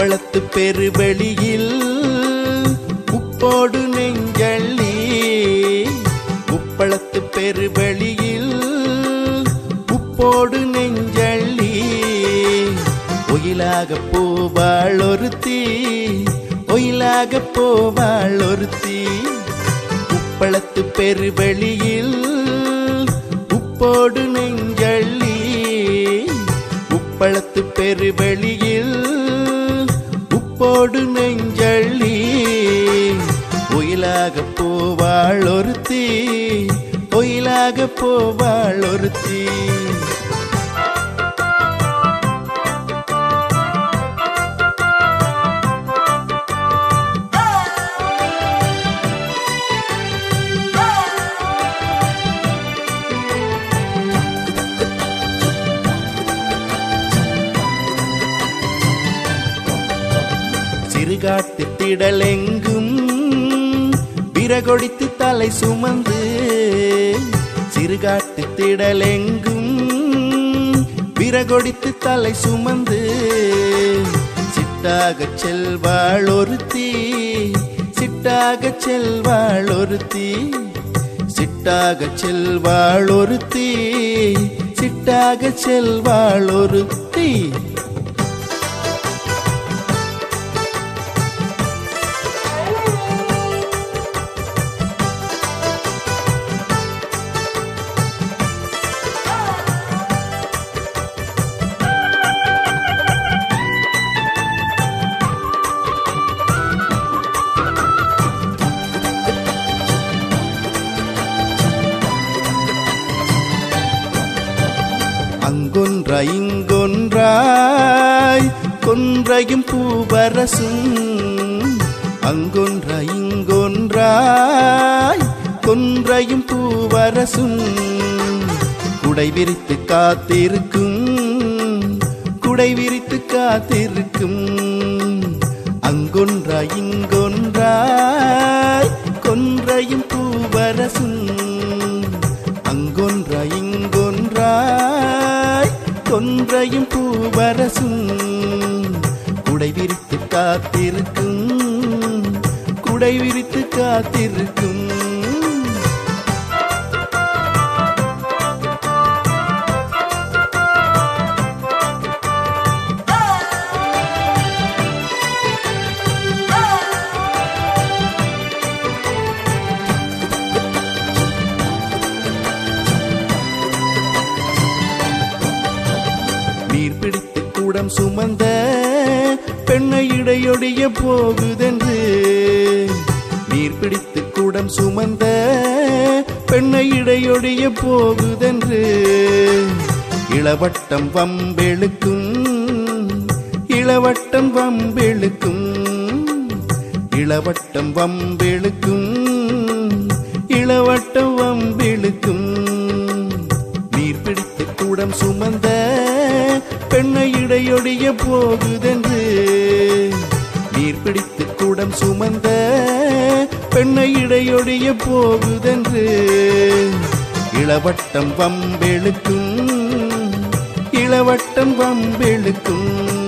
உப்பளத்து பெருவெளியில் உப்போடு நெஞ்சள்ளி உப்பளத்து பெருவெளியில் உப்போடு நெஞ்சள்ளி ஒயிலாக போவாள் ஒருத்தி ஒயிலாக போவாள் ஒருத்தி உப்பளத்து பெருவெளியில் உப்போடு நெஞ்சள்ளி உப்பளத்து பெருவெளியில் உப்போடு நெஞ்சள்ளி ஒயிலாக போவாள் ஒருத்தி ஒயிலாக போவாள் ஒருத்தி சிறுகாட்டு திடலெங்கும் விறகொடித்து தலை சுமந்து சிறுகாட்டு திடலெங்கும் விறகொடித்து தலை சுமந்து சிட்டாக செல்வாள் ஒருத்தி சிட்டாக செல்வாள் ஒருத்தி சிட்டாக செல்வாள் ஒருத்தி சிட்டாக செல்வாள் ஒருத்தி அங்கொன்றாய் இங்கொன்றாய் கொன்றையும் பூவரசும் அங்கொன்றாய் இங்கொன்றாய் கொன்றையும் பூவரசும் குடை விரித்து காத்திருக்கும் குடை விரித்து காத்திருக்கும் அங்கொன்றாய் இங்கொன்றாய் கொன்றையும் பூவரசும் அங்கொன்றாய் இங்கொன்றாய் கொன்றையும் பூவரசும் குடை விரித்து காத்திருக்கும் குடை விரித்து காத்திருக்கும் நீர் பிடித்து கூடம் சுமந்த பெண்ணை இடையொடிய போகுதென்று நீர் பிடித்து கூடம் சுமந்த பெண்ணை இடையொடிய போகுதென்று இளவட்டம் வம்பெழுக்கும் இளவட்டம் வம்பெழுக்கும் இளவட்டம் வம்பெழுக்கும் இளவட்டம் வம்பிழுக்கும் நீர் பிடித்து கூடம் சுமந்த பெண்ணை இடையொடிய போகுதென்று நீர் பிடித்து கூடம் சுமந்த பெண்ணை இடையொடிய போகுதென்று இளவட்டம் வம்பெழுக்கும் இளவட்டம் வம்பெழுக்கும்